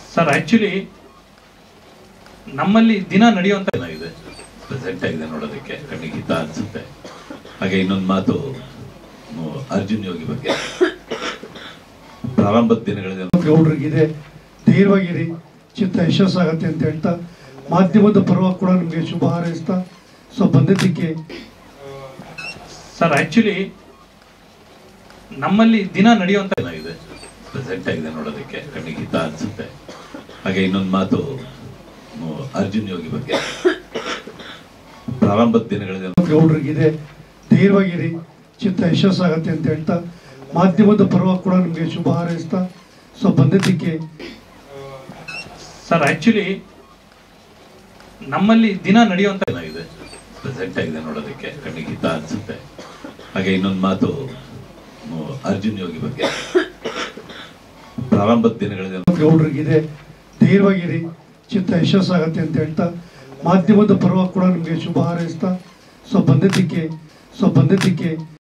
sir actually ನಮ್ಮಲ್ಲಿ ದಿನ ನಡೆಯುವಂತ ಚೆನ್ನಾಗಿದೆ ಪ್ರೆಸೆಂಟ್ ಆಗಿದೆ ನೋಡೋದಕ್ಕೆ ಕಣ್ಣಿಗೆ ಹಿತ ಅನ್ಸುತ್ತೆ ಹಾಗೆ ಇನ್ನೊಂದು ಮಾತು ಮ್, ಅರ್ಜುನ್ ಯೋಗಿ ಬಗ್ಗೆ ಪ್ರಾರಂಭದ ದಿನಗಳಲ್ಲಿ ಗೌಡ್ರಿಗಿದೆ ಧೈರ್ಯವಾಗಿರಿ ಚಿತ್ತ ಯಶಸ್ಸಾಗತ್ತೆ ಅಂತ ಹೇಳ್ತಾ ಮಾಧ್ಯಮದ ಪರವಾಗಿ ಕೂಡ ನಿಮಗೆ ಶುಭ ಹಾರೈಸ್ತಾ ಸೊ ಬಂದಿದ್ದಕ್ಕೆ ಸರ್ ಆಕ್ಚುಲಿ ನಮ್ಮಲ್ಲಿ ದಿನ ನಡೆಯುವಂತ ಚೆನ್ನಾಗಿದೆ ಪ್ರೆಸೆಂಟ್ ಆಗಿದೆ ನೋಡೋದಕ್ಕೆ ಕಣ್ಣಿಗೆ ಹಿತ ಅನ್ಸುತ್ತೆ ಹಾಗೆ ಇನ್ನೊಂದು ಮಾತು ಮ್, ಅರ್ಜುನ್ ಯೋಗಿ ಬಗ್ಗೆ ಪ್ರಾರಂಭದ ದಿನಗಳಲ್ಲಿ ಗೌಡ್ರಿಗಿದೆ ಧೈರ್ಯವಾಗಿರಿ ಚಿತ್ತ ಯಶಸ್ಸಾಗತ್ತೆ ಅಂತ ಹೇಳ್ತಾ ಮಾಧ್ಯಮದ ಪರವಾಗಿ ಕೂಡ ನಿಮಗೆ ಶುಭ ಹಾರೈಸ್ತಾ ಸೊ ಬಂದಿದ್ದಕ್ಕೆ ಸರ್ ಆಕ್ಚುಲಿ ನಮ್ಮಲ್ಲಿ ದಿನ ನಡೆಯುವಂತ ಚೆನ್ನಾಗಿದೆ ಪ್ರೆಸೆಂಟ್ ಆಗಿದೆ ನೋಡೋದಕ್ಕೆ ಕಣ್ಣಿಗೆ ಹಿತ ಅನ್ಸುತ್ತೆ ಹಾಗೆ ಇನ್ನೊಂದು ಮಾತು ಮ್, ಅರ್ಜುನ್ ಯೋಗಿ ಬಗ್ಗೆ ಪ್ರಾರಂಭದ ದಿನಗಳಲ್ಲಿ ಗೌಡ್ರಿಗಿದೆ ಧೈರ್ಯವಾಗಿರಿ ಚಿತ್ತ ಯಶಸ್ಸಾಗತ್ತೆ ಅಂತ ಹೇಳ್ತಾ ಮಾಧ್ಯಮದ ಪರವಾಗಿ ಕೂಡ ನಿಮಗೆ ಶುಭ ಹಾರೈಸ್ತಾ ಸೊ ಬಂದಿದ್ದಕ್ಕೆ ಸೊ ಬಂದಿದ್ದಕ್ಕೆ